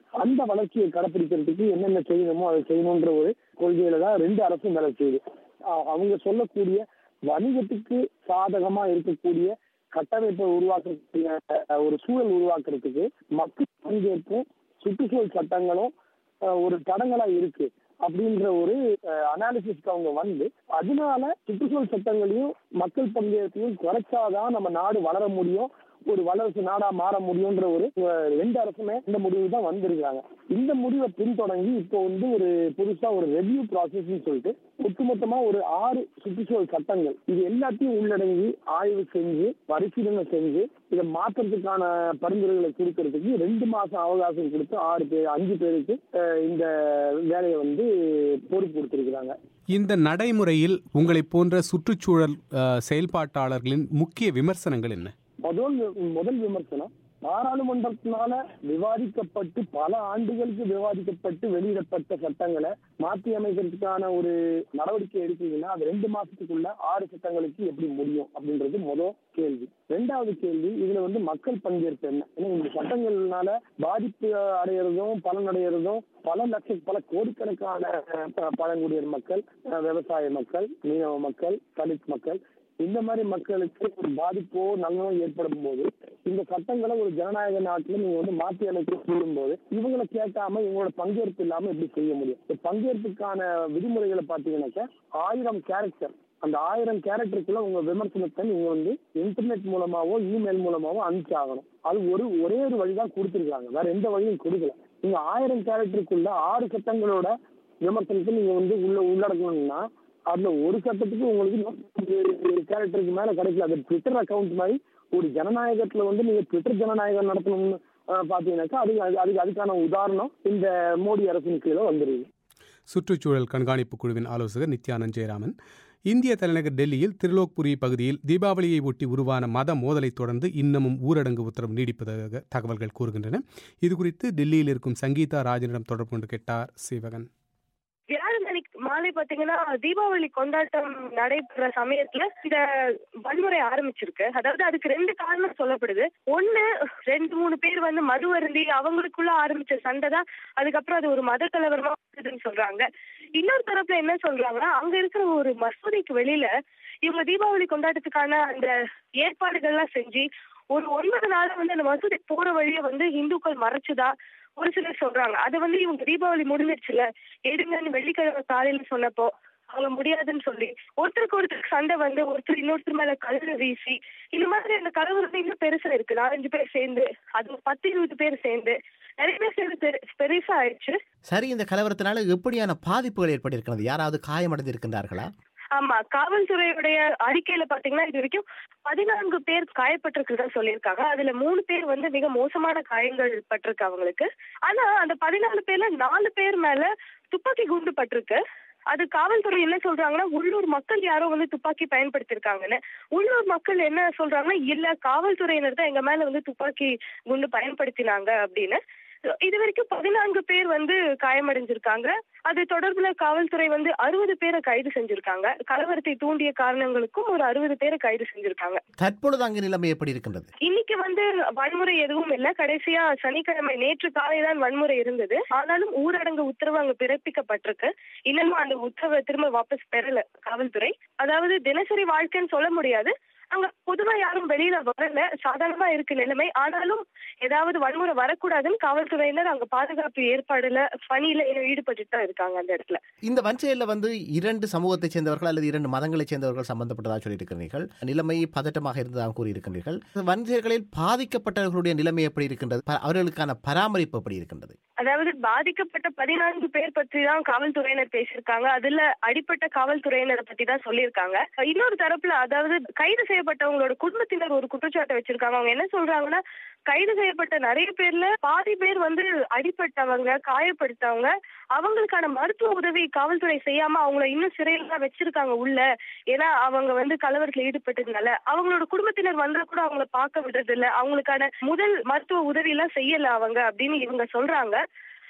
அந்த வளர்ச்சியை கடைப்பிடிக்கிறதுக்கு என்னென்ன செய்யணுமோ அதை செய்யணுன்ற ஒரு கொள்கையில தான் ரெண்டு அரசும் வேலை செய்யுது அ- அவங்க சொல்லக்கூடிய வணிகத்துக்கு சாதகமா இருக்கக்கூடிய கட்டமைப்பை உருவாக்கக்கூடிய அஹ், ஒரு சூழல் உருவாக்குறதுக்கு மக்கள் பங்கேற்பும் சுற்றுச்சூழல் சட்டங்களும் அஹ், ஒரு தடங்களா இருக்கு அப்படின்ற ஒரு அனாலிசிஸ்க்கு அவங்க வந்து அதனால சுற்றுச்சூழல் சட்டங்களையும் மக்கள் பங்கேற்பையும் குறைச்சாதான் நம்ம நாடு வளர முடியும் ஒரு வல்லரசு நாடா மாற முடியும்ன்ற ஒரு அஹ், ரெண்டு அரசுமே இந்த முடிவு தான் வந்திருக்காங்க இந்த முடிவை பின்தொடங்கி இப்போ வந்து ஒரு புதுசா ஒரு ரெவ்யூ ப்ராசஸ் சொல்லிட்டு ஒட்டுமொத்தமா ஒரு ஆறு சுற்றுச்சூழல் சட்டங்கள் இது எல்லாத்தையும் உள்ளடங்கி ஆய்வு செஞ்சு பரிசீலனை செஞ்சு இதை மாற்றத்துக்கான பரிந்துரைகளை கொடுக்கறதுக்கு ரெண்டு மாசம் அவகாசம் கொடுத்து ஆறு பேர் அஞ்சு பேருக்கு அஹ், இந்த வேலையை வந்து பொறுப்பு கொடுத்திருக்கிறாங்க இந்த நடைமுறையில் உங்களைப் போன்ற சுற்றுச்சூழல் அஹ், செயல்பாட்டாளர்களின் முக்கிய விமர்சனங்கள் என்ன முதல் முதல் விமர்சனம் பாராளுமன்றத்தினால விவாதிக்கப்பட்டு பல ஆண்டுகளுக்கு விவாதிக்கப்பட்டு வெளியிடப்பட்ட சட்டங்களை மாற்றி அமைக்கிறதுக்கான ஒரு நடவடிக்கை எடுத்தீங்கன்னா அது ரெண்டு மாசத்துக்குள்ள ஆறு சட்டங்களுக்கு எப்படி முடியும் அப்படின்றது முதல் கேள்வி ரெண்டாவது கேள்வி இதுல வந்து மக்கள் பங்கேற்பு என்ன ஏன்னா இந்த சட்டங்கள்னால பாதிப்பு அடையிறதும் பலன் அடையிறதும் பல லட்சம் பல கோடிக்கணக்கான அஹ், ப- பழங்குடியர் மக்கள் அஹ், விவசாய மக்கள் மீனவ மக்கள் தலித் மக்கள் இந்த மாதிரி மக்களுக்கு ஒரு பாதிப்போ நலனோ ஏற்படும் போது இந்த சட்டங்களை ஒரு ஜனநாயக நாட்டுல நீங்க வந்து மாற்றி அமைக்க கூடும்போது இவங்களை கேட்காம இவங்களோட பங்கேற்பு இல்லாம எப்படி செய்ய முடியும் இந்த பங்கேற்புக்கான விதிமுறைகளை பாத்தீங்கன்னாக்கா ஆயிரம் கேரக்டர் அந்த ஆயிரம் கேரக்டருக்குள்ள உங்க விமர்சனத்தை நீங்க வந்து இன்டர்நெட் மூலமாவோ இமெயில் மூலமாவோ அனுப்பிச்சாகணும் அது ஒரு ஒரே ஒரு வழிதான் கொடுத்துருக்காங்க வேற எந்த வழியும் கொடுக்கல நீங்க ஆயிரம் கேரக்டருக்குள்ள ஆறு சட்டங்களோட விமர்சனத்தை நீங்க வந்து உள்ள உள்ளடக்கணும்னா அதுல ஒரு சட்டத்துக்கு உங்களுக்கு கேரக்டருக்கு மேல கிடைக்கல அது ட்விட்டர் அக்கவுண்ட் மாதிரி ஒரு ஜனநாயகத்துல வந்து நீங்க ட்விட்டர் ஜனநாயகம் நடத்தணும்னு அஹ், பாத்தீங்கன்னாக்கா அது அது- அதுக்கு அதுக்கான உதாரணம் இந்த மோடி அரசின் கீழே வந்துருது சுற்றுச்சூழல் கண்காணிப்பு குழுவின் ஆலோசகர் நித்யானந்த் ஜெயராமன் இந்திய தலைநகர் டெல்லியில் திருலோக்புரி பகுதியில் தீபாவளியை ஒட்டி உருவான மத மோதலைத் தொடர்ந்து இன்னமும் ஊரடங்கு உத்தரவு நீடிப்பதாக தகவல்கள் கூறுகின்றன இதுகுறித்து டெல்லியில் இருக்கும் சங்கீதா ராஜனிடம் தொடர்பு கொண்டு கேட்டார் சிவகன் வியாழன் மாலை பாத்தீங்கன்னா தீபாவளி கொண்டாட்டம் நடைபெற சமயத்துல இந்த வன்முறை ஆரம்பிச்சிருக்கு அதாவது அதுக்கு ரெண்டு காரணம் சொல்லப்படுது ஒண்ணு ரெண்டு மூணு பேர் வந்து மது அருந்தி அவங்களுக்குள்ள ஆரம்பிச்ச சண்டை தான் அதுக்கப்புறம் அது ஒரு மத கலவரமா வந்ததுன்னு சொல்றாங்க இன்னொரு தரப்புல என்ன சொல்றாங்கன்னா அங்க இருக்கிற ஒரு மசூதிக்கு வெளியில இவங்க தீபாவளி கொண்டாட்டத்துக்கான அந்த ஏற்பாடுகள்லாம் செஞ்சு ஒரு ஒன்பது நாள் வந்து அந்த மசூதி போற வழியை வந்து இந்துக்கள் மறைச்சுதா ஒரு சிலர் சொல்றாங்க அது வந்து இவங்க தீபாவளி முடிஞ்சிருச்சுல எடுங்கன்னு வெள்ளிக்கிழமை காலையில சொன்னப்போ அவங்க முடியாதுன்னு சொல்லி ஒருத்தருக்கு ஒருத்தருக்கு சண்டை வந்து ஒருத்தர் இன்னொருத்தர் மேல கழுத வீசி இந்த மாதிரி அந்த கலவரம் இன்னும் பெருசா இருக்கு நாலஞ்சு பேர் சேர்ந்து அது ஒரு பத்து இருபது பேர் சேர்ந்து நிறைய பேர் சேர்ந்து பெரு- பெருசா ஆயிடுச்சு சரி இந்த கலவரத்தினால எப்படியான பாதிப்புகள் ஏற்பட்டிருக்கிறது யாராவது காயமடைந்திருக்கின்றார்களா ஆமா காவல்துறையுடைய அறிக்கையில பாத்தீங்கன்னா இது வரைக்கும் பதினான்கு பேர் காயப்பட்டிருக்கிறதா சொல்லியிருக்காங்க அதுல மூணு பேர் வந்து மிக மோசமான காயங்கள் பட்டிருக்கு அவங்களுக்கு ஆனா அந்த பதினாலு பேர்ல நாலு பேர் மேல துப்பாக்கி குண்டு பட்டிருக்கு அது காவல்துறை என்ன சொல்றாங்கன்னா உள்ளூர் மக்கள் யாரோ வந்து துப்பாக்கி பயன்படுத்திருக்காங்கன்னு உள்ளூர் மக்கள் என்ன சொல்றாங்கன்னா இல்ல காவல்துறையினர் தான் எங்க மேல வந்து துப்பாக்கி குண்டு பயன்படுத்தினாங்க அப்படின்னு இது வரைக்கும் பதினான்கு பேர் வந்து காயமடைஞ்சிருக்காங்க அது தொடர்புல காவல்துறை வந்து அறுபது பேரை கைது செஞ்சிருக்காங்க கலவரத்தை தூண்டிய காரணங்களுக்கும் ஒரு அறுபது பேரை கைது செஞ்சிருக்காங்க தற்பொழுது அங்கு நிலைமை எப்படி இருக்கின்றது இன்னைக்கு வந்து வன்முறை எதுவும் இல்ல கடைசியா சனிக்கிழமை நேற்று காலை தான் வன்முறை இருந்தது ஆனாலும் ஊரடங்கு உத்தரவு அங்க பிறப்பிக்கப்பட்டிருக்கு இன்னமும் அந்த உத்தரவை திரும்ப வாபஸ் பெறல காவல்துறை அதாவது தினசரி வாழ்க்கைன்னு சொல்ல முடியாது அங்க பொதுவா யாரும் வெளியில வரல சாதாரணமா இருக்கு நிலைமை ஆனாலும் ஏதாவது வன்முறை வரக்கூடாதுன்னு காவல்துறையினர் அங்க பாதுகாப்பு ஏற்பாடுல பணியில ஈடுபட்டுட்டு தான் இருக்காங்க அந்த இடத்துல இந்த வன்செயலில் வந்து இரண்டு சமூகத்தைச் சேர்ந்தவர்கள் அல்லது இரண்டு மதங்களைச் சேர்ந்தவர்கள் சம்பந்தப்பட்டதாக சொல்லியிருக்கிறீர்கள் நிலைமை பதட்டமாக இருந்ததாக கூறியிருக்கின்றீர்கள் வன்செயல்களில் பாதிக்கப்பட்டவர்களுடைய நிலைமை எப்படி இருக்கின்றது ப- அவர்களுக்கான பராமரிப்பு எப்படி இருக்கின்றது அதாவது பாதிக்கப்பட்ட பதினான்கு பேர் பற்றி தான் காவல்துறையினர் பேசியிருக்காங்க அதுல அடிப்பட்ட காவல்துறையினரை பத்தி தான் சொல்லியிருக்காங்க இன்னொரு தரப்புல அதாவது கைது செய்யப்பட்டவங்களோட குடும்பத்தினர் ஒரு குற்றச்சாட்டை வச்சிருக்காங்க அவங்க என்ன சொல்றாங்கன்னா கைது செய்யப்பட்ட நிறைய பேர்ல பாதி பேர் வந்து அடிப்பட்டவங்க காயப்படுத்தவங்க அவங்களுக்கான மருத்துவ உதவி காவல்துறை செய்யாம அவங்கள இன்னும் சிறையில தான் வச்சிருக்காங்க உள்ள ஏன்னா அவங்க வந்து கலவரத்துல ஈடுபட்டதுனால அவங்களோட குடும்பத்தினர் வந்தா கூட அவங்கள பார்க்க விடுறது இல்ல அவங்களுக்கான முதல் மருத்துவ உதவி எல்லாம் செய்யல அவங்க அப்படின்னு இவங்க சொல்றாங்க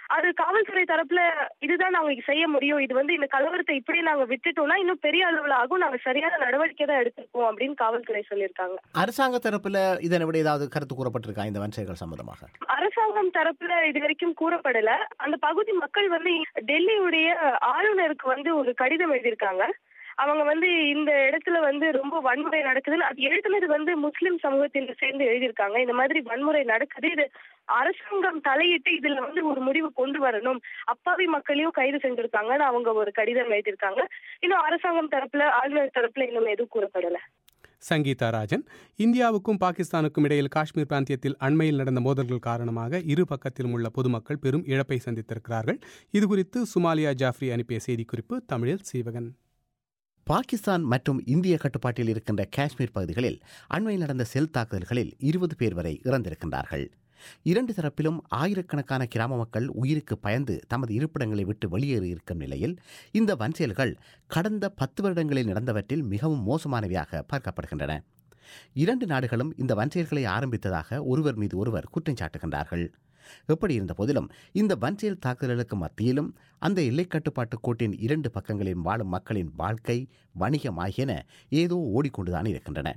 அது காவல்துறை தரப்புல இதுதான் நாங்க செய்ய முடியும் இது வந்து இந்த கலவரத்தை இப்படியே நாங்க விட்டுட்டோம்னா இன்னும் பெரிய அளவுல ஆகும் நாங்க சரியான நடவடிக்கை தான் எடுத்திருக்கோம் அப்படின்னு காவல்துறை சொல்லியிருக்காங்க அரசாங்க தரப்புல இதனை விட ஏதாவது கருத்து கூறப்பட்டிருக்கா இந்த வன்செயல்கள் சம்பந்தமாக அரசாங்கம் தரப்புல இது வரைக்கும் கூறப்படல அந்த பகுதி மக்கள் வந்து டெல்லியுடைய ஆளுநருக்கு வந்து ஒரு கடிதம் எழுதியிருக்காங்க அவங்க வந்து இந்த இடத்துல வந்து ரொம்ப வன்முறை நடக்குதுன்னு அது எழுதுனது வந்து முஸ்லிம் சமூகத்தில் சேர்ந்து எழுதியிருக்காங்க இந்த மாதிரி வன்முறை நடக்குது இது அரசாங்கம் தலையிட்டு இதுல வந்து ஒரு முடிவு கொண்டு வரணும் அப்பாவி மக்களையும் கைது செஞ்சிருக்காங்கன்னு அவங்க ஒரு கடிதம் எழுதியிருக்காங்க இன்னும் அரசாங்கம் தரப்புல ஆளுநர் தரப்புல இன்னும் எதுவும் கூறப்படல சங்கீதா ராஜன் இந்தியாவுக்கும் பாகிஸ்தானுக்கும் இடையில் காஷ்மீர் பிராந்தியத்தில் அண்மையில் நடந்த மோதல்கள் காரணமாக இரு பக்கத்திலும் உள்ள பொதுமக்கள் பெரும் இழப்பை சந்தித்திருக்கிறார்கள் இதுகுறித்து சுமாலியா ஜாஃப்ரி அனுப்பிய செய்திக்குறிப்பு தமிழில் சீவகன் பாகிஸ்தான் மற்றும் இந்திய கட்டுப்பாட்டில் இருக்கின்ற காஷ்மீர் பகுதிகளில் அண்மையில் நடந்த செல் தாக்குதல்களில் இருபது பேர் வரை இறந்திருக்கின்றார்கள் இரண்டு தரப்பிலும் ஆயிரக்கணக்கான கிராம மக்கள் உயிருக்கு பயந்து தமது இருப்பிடங்களை விட்டு வெளியேறி இருக்கும் நிலையில் இந்த வன்செயல்கள் கடந்த பத்து வருடங்களில் நடந்தவற்றில் மிகவும் மோசமானவையாக பார்க்கப்படுகின்றன இரண்டு நாடுகளும் இந்த வன்செயல்களை ஆரம்பித்ததாக ஒருவர் மீது ஒருவர் குற்றம் சாட்டுகின்றார்கள் எப்படி இருந்த போதிலும் இந்த வன்செயல் தாக்குதலுக்கு மத்தியிலும் அந்த எல்லைக் கட்டுப்பாட்டு கோட்டின் இரண்டு பக்கங்களில் வாழும் மக்களின் வாழ்க்கை வணிகம் ஆகியன ஏதோ ஓடிக்கொண்டுதான் இருக்கின்றன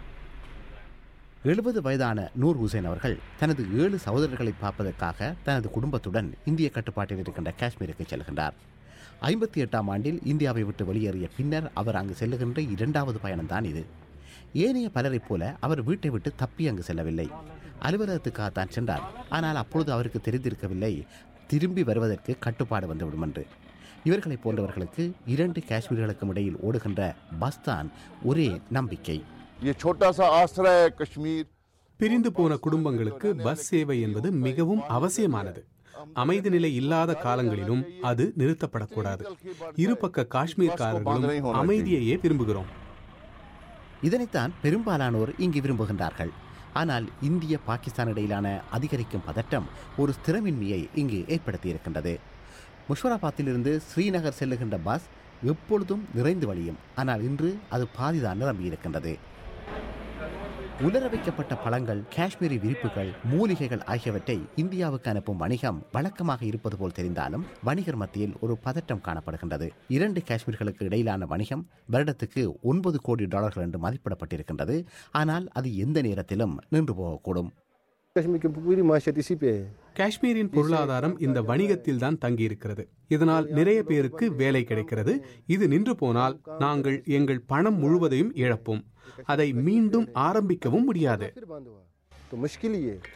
எழுபது வயதான நூர் ஹுசைன் அவர்கள் தனது ஏழு சகோதரர்களை பார்ப்பதற்காக தனது குடும்பத்துடன் இந்திய கட்டுப்பாட்டில் இருக்கின்ற காஷ்மீருக்கு செல்கின்றார் ஐம்பத்தி எட்டாம் ஆண்டில் இந்தியாவை விட்டு வெளியேறிய பின்னர் அவர் அங்கு செல்லுகின்ற இரண்டாவது பயணம்தான் இது ஏனைய பலரைப் போல அவர் வீட்டை விட்டு தப்பி அங்கு செல்லவில்லை அலுவலகத்துக்காகத்தான் சென்றார் ஆனால் அப்பொழுது அவருக்கு தெரிந்திருக்கவில்லை திரும்பி வருவதற்கு கட்டுப்பாடு வந்துவிடும் என்று இவர்களைப் போன்றவர்களுக்கு இரண்டு காஷ்மீர்களுக்கும் இடையில் ஓடுகின்ற பஸ் தான் ஒரே நம்பிக்கை ये छोटा सा आश्रय है कश्मीर பிரிந்து போன குடும்பங்களுக்கு பஸ் சேவை என்பது மிகவும் அவசியமானது அமைதி நிலை இல்லாத காலங்களிலும் அது நிறுத்தப்படக்கூடாது இருபக்க காஷ்மீர்காரர்களும் அமைதியையே விரும்புகிறோம் இதனைத்தான் பெரும்பாலானோர் இங்கு விரும்புகின்றார்கள் ஆனால் இந்திய பாகிஸ்தான் இடையிலான அதிகரிக்கும் பதட்டம் ஒரு ஸ்திரமின்மையை இங்கு ஏற்படுத்தியிருக்கின்றது முஷ்வராபாத்திலிருந்து ஸ்ரீநகர் செல்லுகின்ற பஸ் எப்பொழுதும் நிறைந்து வழியும் ஆனால் இன்று அது பாதிதான் நிரம்பியிருக்கின்றது உலர வைக்கப்பட்ட பழங்கள் காஷ்மீரி விரிப்புகள் மூலிகைகள் ஆகியவற்றை இந்தியாவுக்கு அனுப்பும் வணிகம் வழக்கமாக இருப்பது போல் தெரிந்தாலும் வணிகர் மத்தியில் ஒரு பதட்டம் காணப்படுகின்றது இரண்டு காஷ்மீர்களுக்கு இடையிலான வணிகம் வருடத்துக்கு ஒன்பது கோடி டாலர்கள் என்று மதிப்பிடப்பட்டிருக்கின்றது ஆனால் அது எந்த நேரத்திலும் நின்று போகக்கூடும் कश्मीर की पूरी माशियत इसी पे है காஷ்மீரின் பொருளாதாரம் இந்த வணிகத்தில் தான் தங்கியிருக்கிறது இதனால் நிறைய பேருக்கு வேலை கிடைக்கிறது இது நின்று போனால் நாங்கள் எங்கள் பணம் முழுவதையும் இழப்போம் அதை மீண்டும் ஆரம்பிக்கவும் முடியாது फिर बंद हुआ तो मुश्किल ही है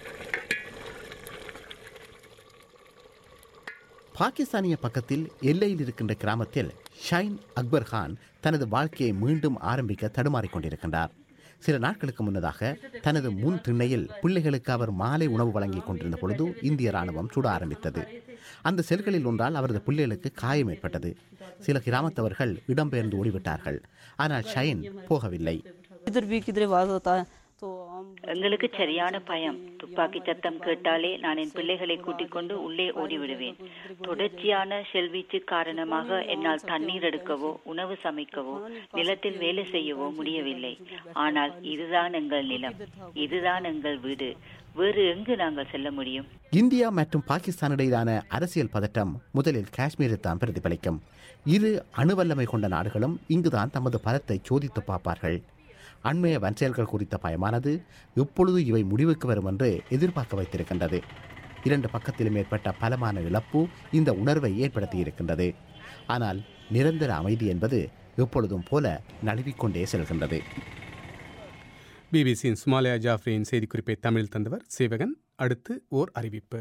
பாகிஸ்தானிய பக்கத்தில் எல்லையில் இருக்கின்ற கிராமத்தில் ஷைன் அக்பர் கான் தனது வாழ்க்கையை மீண்டும் ஆரம்பிக்க தடுமாறிக் கொண்டிருக்கின்றார் சில நாட்களுக்கு முன்னதாக தனது முன் திண்ணையில் பிள்ளைகளுக்கு அவர் மாலை உணவு வழங்கிக் கொண்டிருந்த பொழுது இந்திய ராணுவம் சுட ஆரம்பித்தது அந்த செல்களில் ஒன்றால் அவரது பிள்ளைகளுக்கு காயம் ஏற்பட்டது சில கிராமத்தவர்கள் இடம்பெயர்ந்து ஓடிவிட்டார்கள் ஆனால் ஷைன் போகவில்லை इधर भी किधर आवाज होता है तो हम எங்களுக்கு சரியான பயம் துப்பாக்கி சத்தம் கேட்டாலே நான் என் பிள்ளைகளை கூட்டிக் கொண்டு உள்ளே ஓடிவிடுவேன் தொடர்ச்சியான செல்வீச்சு காரணமாக என்னால் தண்ணீர் எடுக்கவோ உணவு சமைக்கவோ நிலத்தில் வேலை செய்யவோ முடியவில்லை ஆனால் இதுதான் எங்கள் நிலம் இதுதான் எங்கள் வீடு வேறு எங்கு நாங்கள் செல்ல முடியும் இந்தியா மற்றும் பாகிஸ்தான் இடையிலான அரசியல் பதட்டம் முதலில் காஷ்மீரில் தான் பிரதிபலிக்கும் இரு அணுவல்லமை கொண்ட நாடுகளும் இங்குதான் தமது பலத்தை சோதித்து பார்ப்பார்கள் அண்மைய வன்செயல்கள் குறித்த பயமானது எப்பொழுது இவை முடிவுக்கு வரும் என்று எதிர்பார்க்க வைத்திருக்கின்றது இரண்டு பக்கத்திலும் ஏற்பட்ட பலமான இழப்பு இந்த உணர்வை ஏற்படுத்தி இருக்கின்றது ஆனால் நிரந்தர அமைதி என்பது எப்பொழுதும் போல நழுவிக்கொண்டே செல்கின்றது பிபிசியின் சுமாலியா ஜாஃப்ரியின் செய்திக்குறிப்பை தமிழில் தந்தவர் சேவகன் அடுத்து ஓர் அறிவிப்பு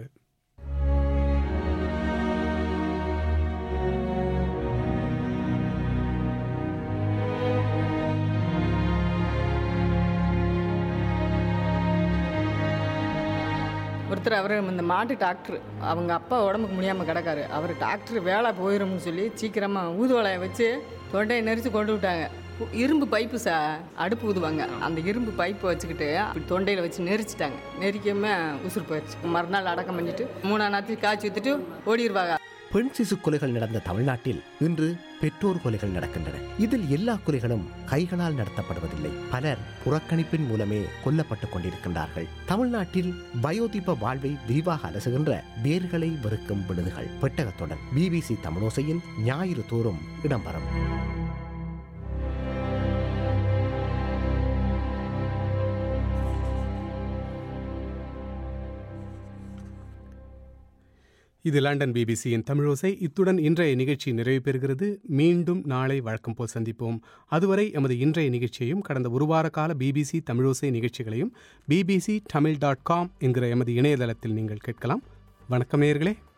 ஒருத்தர் அவர் இந்த மாட்டு டாக்டர் அவங்க அப்பா உடம்புக்கு முடியாமல் கிடக்காரு அவர் டாக்டர் வேலை போயிரும்னு சொல்லி சீக்கிரமாக ஊதுவலையை வச்சு தொண்டையை நெரிச்சு கொண்டு விட்டாங்க உ- இரும்பு பைப்பு சா அடுப்பு ஊதுவாங்க அந்த இரும்பு பைப்பை வச்சுக்கிட்டு அப்படி தொண்டையில் வச்சு நெரிச்சிட்டாங்க நெரிக்காம உசுறு போயிடுச்சு மறுநாள் அடக்கம் பண்ணிட்டு மூணா நாத்தி காய்ச்சி ஊற்றிட்டு ஓடிடுவாங்க பெண் சிசு கொலைகள் நடந்த தமிழ்நாட்டில் இன்று பெற்றோர் கொலைகள் நடக்கின்றன இதில் எல்லா கொலைகளும் கைகளால் நடத்தப்படுவதில்லை பலர் புறக்கணிப்பின் மூலமே கொல்லப்பட்டுக் கொண்டிருக்கின்றார்கள் தமிழ்நாட்டில் பயோதீப வாழ்வை விரிவாக அலசுகின்ற வேர்களை வெறுக்கும் விடுதுகள் பெட்டகத்துடன் பிபிசி தமிழோசையில் ஞாயிறு தோறும் இடம்பெறும் இது லண்டன் பிபிசியின் தமிழோசை இத்துடன் இன்றைய நிகழ்ச்சி நிறைவு பெறுகிறது மீண்டும் நாளை வழக்கம் போல் சந்திப்போம் அதுவரை எமது இன்றைய நிகழ்ச்சியையும் கடந்த ஒரு வார கால பிபிசி தமிழோசை நிகழ்ச்சிகளையும் பிபிசி தமிழ் டாட் காம் என்கிற எமது இணையதளத்தில் நீங்கள் கேட்கலாம் வணக்கம் நேயர்களே